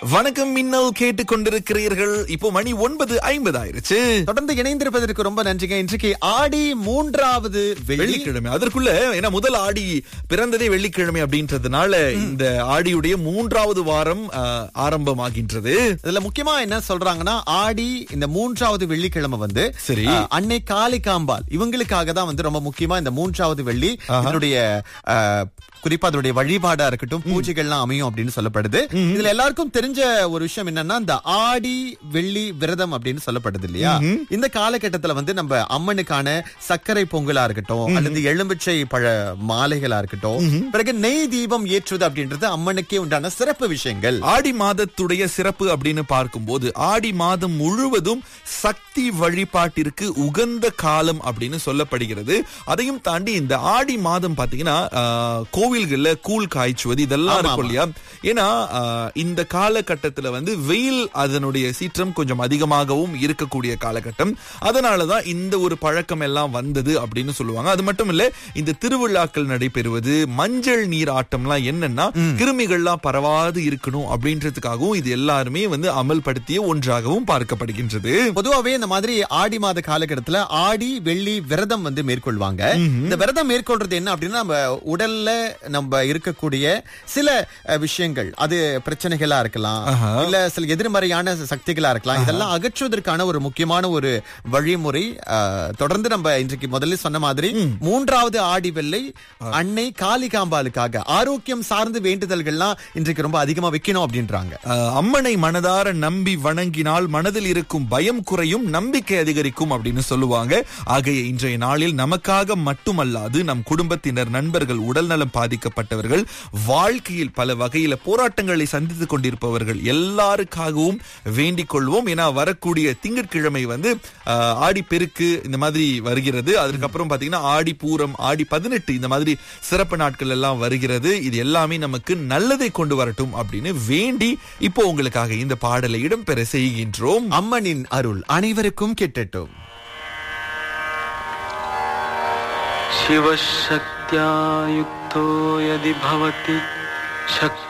வணக்கம் மின்னல் கேட்டுக் கொண்டிருக்கிறீர்கள் இப்போ மணி ஒன்பது ஐம்பது ஆயிருச்சு தொடர்ந்து இணைந்திருப்பதற்கு ரொம்ப நன்றிங்க இன்றைக்கு ஆடி மூன்றாவது வெள்ளி வெள்ளிக்கிழமை அதற்குள்ள ஏன்னா முதல் ஆடி பிறந்ததே வெள்ளிக்கிழமை அப்படின்றதுனால இந்த ஆடியுடைய மூன்றாவது வாரம் ஆஹ், ஆரம்பமாகின்றது இதுல முக்கியமா என்ன சொல்றாங்கன்னா ஆடி இந்த மூன்றாவது வெள்ளிக்கிழமை வந்து சரி. அஹ், அன்னை காளிகாம்பாள் இவங்களுக்காக தான் வந்து ரொம்ப முக்கியமா இந்த மூன்றாவது வெள்ளி இதனுடைய அஹ், குறிப்பா அதனுடைய வழிபாடா இருக்கட்டும் பூஜைகள்லாம் அமையும் அப்படின்னு சொல்லப்படுது இதுல எல்லாருக்கும் தெரிஞ்ச ஒரு விஷயம் என்னன்னா இந்த ஆடி வெள்ளி விரதம் அப்படின்னு சொல்லப்படுது இல்லையா இந்த காலகட்டத்துல வந்து நம்ம அம்மனுக்கான சர்க்கரை பொங்கலா இருக்கட்டும் அல்லது எலும்பிச்சை பழ மாலைகளா இருக்கட்டும் பிறகு நெய் தீபம் ஏற்றுவது அப்படின்றது அம்மனுக்கே உண்டான சிறப்பு விஷயங்கள் ஆடி மாதத்துடைய சிறப்பு அப்படின்னு பார்க்கும்போது ஆடி மாதம் முழுவதும் சக்தி வழிபாட்டிற்கு உகந்த காலம் அப்படின்னு சொல்லப்படுகிறது அதையும் தாண்டி இந்த ஆடி மாதம் பாத்தீங்கன்னா ஆஹ், கோவில்கள்ல கூழ் காய்ச்சுவது இதெல்லாம் ஆமா, இருக்கும் இல்லையா ஏன்னா ஆஹ், இந்த காலகட்டத்துல வந்து வெயில் அதனுடைய சீற்றம் கொஞ்சம் அதிகமாகவும் இருக்கக்கூடிய காலகட்டம் அதனாலதான் இந்த ஒரு பழக்கம் எல்லாம் வந்தது அப்படின்னு சொல்லுவாங்க அது மட்டும் இல்ல இந்த திருவிழாக்கள் நடைபெறுவது மஞ்சள் நீர் ஆட்டம்லாம் என்னன்னா கிருமிகள்லாம் பரவாது இருக்கணும் அப்படின்றதுக்காகவும் இது எல்லாருமே வந்து அமல்படுத்திய ஒன்றாகவும் பார்க்கப்படுகின்றது பொதுவாவே இந்த மாதிரி ஆடி மாத காலகட்டத்துல ஆடி வெள்ளி விரதம் வந்து மேற்கொள்வாங்க இந்த விரதம் மேற்கொள்றது என்ன அப்படின்னா நம்ம உடல்ல நம்ம இருக்கக்கூடிய சில அஹ், விஷயங்கள் அது பிரச்சனைகளா இருக்கலாம் இல்ல சில எதிர்மறையான சக்திகளா இருக்கலாம் இதெல்லாம் அகற்றுவதற்கான ஒரு முக்கியமான ஒரு வழிமுறை அஹ், தொடர்ந்து நம்ம இன்றைக்கு முதல்ல சொன்ன மாதிரி மூன்றாவது ஆடி வெள்ளை அன்னை காளிகாம்பாளுக்காக ஆரோக்கியம் சார்ந்து வேண்டுதல்கள்லாம் இன்றைக்கு ரொம்ப அதிகமா வைக்கணும் அப்படின்றாங்க ஆஹ், அம்மனை மனதார நம்பி வணங்கினால் மனதில் இருக்கும் பயம் குறையும் நம்பிக்கை அதிகரிக்கும் அப்படின்னு சொல்லுவாங்க ஆகைய இன்றைய நாளில் நமக்காக மட்டுமல்லாது நம் குடும்பத்தினர் நண்பர்கள் உடல்நலம் பாதிக்கப்பட்டவர்கள் வாழ்க்கையில் பல வகையில போராட்டங்களை சந்தித்துக் கொண்டிருப்பவர்கள் எல்லாருக்காகவும் வேண்டிக் கொள்வோம் ஏன்னா வரக்கூடிய திங்கட்கிழமை வந்து ஆஹ், ஆடி பெருக்கு இந்த மாதிரி வருகிறது அதுக்கப்புறம் பாத்தீங்கன்னா ஆடி பூரம் ஆடி பதினெட்டு இந்த மாதிரி சிறப்பு நாட்கள் எல்லாம் வருகிறது இது எல்லாமே நமக்கு நல்லதை கொண்டு வரட்டும் அப்படின்னு வேண்டி இப்போ உங்களுக்காக இந்த பாடலை இடம்பெற செய்கின்றோம் அம்மனின் அருள் அனைவருக்கும் கிட்டட்டும் शिवशक्त्या युक्तो यदि भवति शक्ति